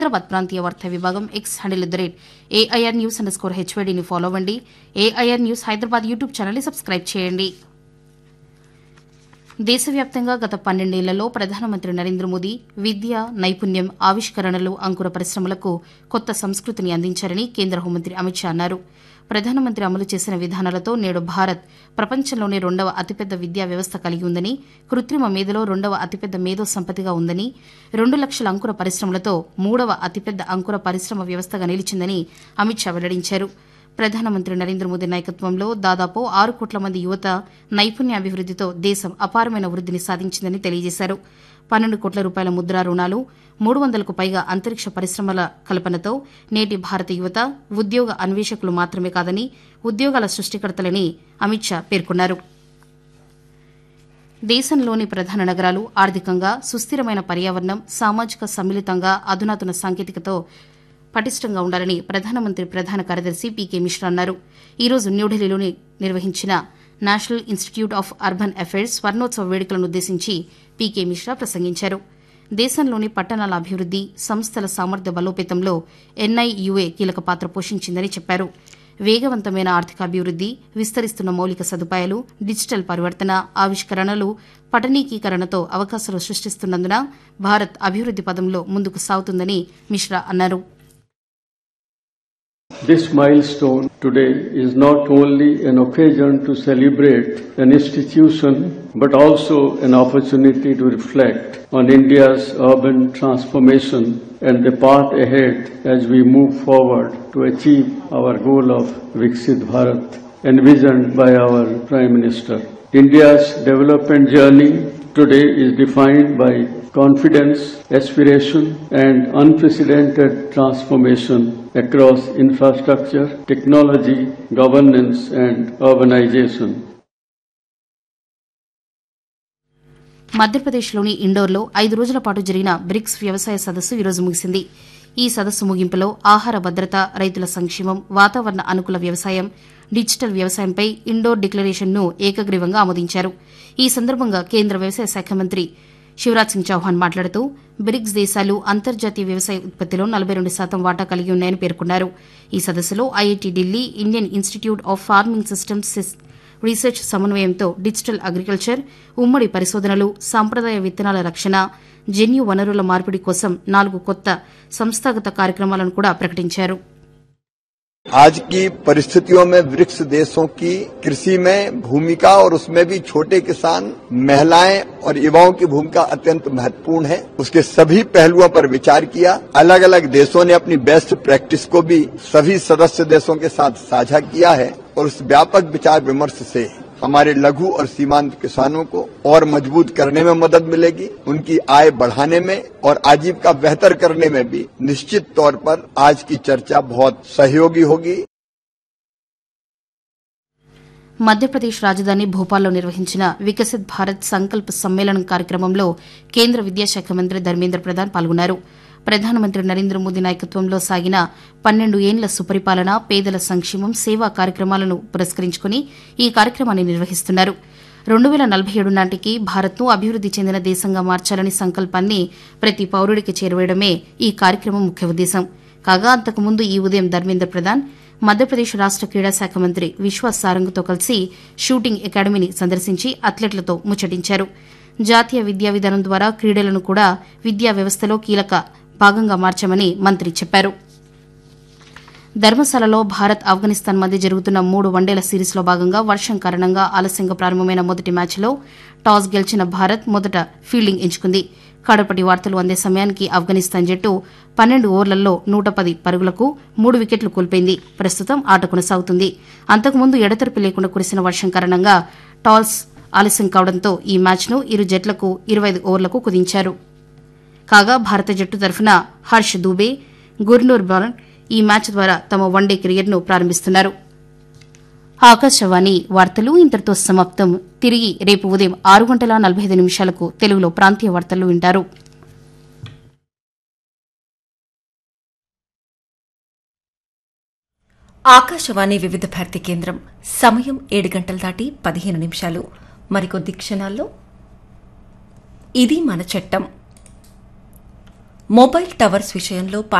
హైదరాబాద్ ప్రాంతీయ వార్తా విభాగం X handle at the rate AIR news underscore స్కోర్ హెచ్వైడీని ఫాలో అవ్వండి ఏఐఆర్ న్యూస్ హైదరాబాద్ యూట్యూబ్ ఛానల్ని సబ్స్క్రైబ్ చేయండి దేశవ్యాప్తంగా గత పన్నెండేళ్లలో ప్రధానమంత్రి నరేంద్ర మోదీ విద్య నైపుణ్యం ఆవిష్కరణలు అంకుర పరిశ్రమలకు కొత్త సంస్కృతిని అందించారని కేంద్ర హోంమంత్రి అమిత్ షా అన్నారు ప్రధానమంత్రి అమలు చేసిన విధానాలతో నేడు భారత్ ప్రపంచంలోనే రెండవ అతిపెద్ద విద్యా వ్యవస్థ కలిగి ఉందని కృత్రిమ మేధలో రెండవ అతిపెద్ద మేధో సంపత్తిగా ఉందని రెండు లక్షల అంకుర పరిశ్రమలతో మూడవ అతిపెద్ద అంకుర పరిశ్రమ వ్యవస్థగా నిలిచిందని అమిత్ షా వెల్లడించారు ప్రధానమంత్రి నరేంద్ర మోదీ నాయకత్వంలో దాదాపు ఆరు కోట్ల మంది యువత నైపుణ్యాభివృద్దితో దేశం అపారమైన వృద్దిని సాధించిందని తెలియజేశారు పన్నెండు కోట్ల రూపాయల ముద్రా రుణాలు మూడు వందలకు పైగా అంతరిక్ష పరిశ్రమల కల్పనతో నేటి భారత యువత ఉద్యోగ అన్వేషకులు మాత్రమే కాదని ఉద్యోగాల సృష్టికర్తలని అమిత్ షా పేర్కొన్నారు దేశంలోని ప్రధాన నగరాలు ఆర్థికంగా సుస్థిరమైన పర్యావరణం సామాజిక సమ్మిళితంగా అధునాతన సాంకేతికతో పటిష్టంగా ఉండాలని ప్రధానమంత్రి ప్రధాన కార్యదర్శి పీకే మిశ్రా అన్నారు ఈ రోజు న్యూఢిల్లీలోని నిర్వహించిన National Institute of Urban Affairs స్వర్ణోత్సవ వేడుకలను ఉద్దేశించి పీకే మిశ్రా ప్రసంగించారు దేశంలోని పట్టణాల అభివృద్ది సంస్థల సామర్థ్య బలోపేతంలో ఎన్ఐయుఏ కీలక పాత్ర పోషించిందని చెప్పారు వేగవంతమైన ఆర్థికాభివృద్ది విస్తరిస్తున్న మౌలిక సదుపాయాలు డిజిటల్ పరివర్తన ఆవిష్కరణలు పట్టణీకీకరణతో అవకాశాలు సృష్టిస్తున్నందున భారత్ అభివృద్ది పదంలో ముందుకు సాగుతుందని మిశ్రా అన్నారు This milestone today is not only an occasion to celebrate an institution, but also an opportunity to reflect on India's urban transformation and the path ahead as we move forward to achieve our goal of Viksit Bharat envisioned by our Prime Minister. India's development journey today is defined by confidence, aspiration, and unprecedented transformation across infrastructure, technology, governance, and urbanization. మధ్యప్రదేశ్లోని ఇండోర్లో ఐదు రోజుల పాటు జరిగిన bricks వ్యవసాయ సదస్సు ఈరోజు ముగిసింది ఈ సదస్సు ముగింపులో ఆహార భద్రత రైతుల సంక్షేమం వాతావరణ అనుకూల వ్యవసాయం డిజిటల్ వ్యవసాయంపై ఇండోర్ డిక్లరేషన్ను ఏకగ్రీవంగా ఆమోదించారు ఈ సందర్భంగా కేంద్ర వ్యవసాయ శాఖ మంత్రి శివరాజ్ సింగ్ చౌహాన్ మాట్లాడుతూ బ్రిక్స్ దేశాలు అంతర్జాతీయ వ్యవసాయ ఉత్పత్తిలో నలభై రెండు శాతం వాటా కలిగి ఉన్నాయని పేర్కొన్నారు ఈ సదస్సులో IIT Delhi Indian Institute of Farming Systems Research సమన్వయంతో డిజిటల్ అగ్రికల్చర్ ఉమ్మడి పరిశోధనలు సాంప్రదాయ విత్తనాల రక్షణ జన్యు వనరుల మార్పిడి కోసం నాలుగు కొత్త సంస్థాగత కార్యక్రమాలను కూడా ప్రకటించారు आज की परिस्थितियों में ब्रिक्स देशों की कृषि में भूमिका और उसमें भी छोटे किसान महिलाएं और युवाओं की भूमिका अत्यंत महत्वपूर्ण है उसके सभी पहलुओं पर विचार किया अलग अलग देशों ने अपनी बेस्ट प्रैक्टिस को भी सभी सदस्य देशों के साथ साझा किया है और उस व्यापक विचार विमर्श से हमारे लघु और सीमांत किसानों को और मजबूत करने में मदद मिलेगी उनकी आय बढ़ाने में और आजीविका बेहतर करने में भी निश्चित तौर पर आज की चर्चा बहुत सहयोगी होगी మధ్యప్రదేశ్ రాజధాని భోపాల్లో నిర్వహించిన వికసిత్ భారత్ సంకల్ప్ సమ్మేళనం కార్యక్రమంలో కేంద్ర విద్యాశాఖ మంత్రి ధర్మేంద్ర ప్రధాన్ పాల్గొన్నారు ప్రధానమంత్రి నరేంద్ర మోదీ నాయకత్వంలో సాగిన పన్నెండు ఏండ్ల సుపరిపాలన పేదల సంక్షేమం సేవా కార్యక్రమాలను పురస్కరించుకుని ఈ కార్యక్రమాన్ని నిర్వహిస్తున్నారు రెండు వేల నలభై ఏడు నాటికి భారత్ను అభివృద్ది చెందిన దేశంగా మార్చాలని సంకల్పాన్ని ప్రతి పౌరుడికి చేరవేయడమే ఈ కార్యక్రమం ముఖ్య ఉద్దేశం కాగా అంతకుముందు ఈ ఉదయం ధర్మేంద్ర ప్రధాన్ మధ్యప్రదేశ్ రాష్ట క్రీడా శాఖ మంత్రి విశ్వాస్ సారంగ్తో కలిసి షూటింగ్ అకాడమీని సందర్శించి అథ్లెట్లతో ముచ్చటించారు జాతీయ విద్యా విధానం ద్వారా క్రీడలను కూడా విద్యా వ్యవస్థలో కీలక భాగంగా మార్చామని మంత్రి చెప్పారు ధర్మశాలలో భారత్ ఆఫ్ఘనిస్తాన్ మధ్య జరుగుతున్న మూడు వన్డేల సిరీస్లో భాగంగా వర్షం కారణంగా ఆలస్యంగా ప్రారంభమైన మొదటి మ్యాచ్లో టాస్ గెలిచిన భారత్ మొదట ఫీల్డింగ్ ఎంచుకుంది కడపటి వార్తలు అందే సమయానికి ఆఫ్ఘనిస్తాన్ జట్టు పన్నెండు ఓవర్లలో నూట పది పరుగులకు మూడు వికెట్లు కోల్పోయింది ప్రస్తుతం ఆట కొనసాగుతుంది అంతకుముందు ఎడతెరిపి లేకుండా కురిసిన వర్షం కారణంగా టాస్ ఆలస్యం కావడంతో ఈ మ్యాచ్ను ఇరు జట్లకు ఇరవై ఓవర్లకు కుదించారు కాగా భారత జట్టు తరఫున హర్ష్ దూబే గుర్నూర్ బాలన్ ఈ మ్యాచ్ ద్వారా తమ వన్డే కెరియర్ను ప్రారంభిస్తున్నారు ఆకాశవాణి వార్తలు ఇంతటితో సమాప్తం తిరిగి రేపు ఉదయం ఆరు గంటల నలభై ఐదు నిమిషాలకు తెలుగులో ప్రాంతీయ వార్తలు వింటారు ఆకాశవాణి వివిధ భారతి కేంద్రం సమయం ఏడు గంటలు దాటి పదిహేను నిమిషాలు మరికొద్ది క్షణాల్లో ఇది మన చట్టం మొబైల్ టవర్స్ విషయంలో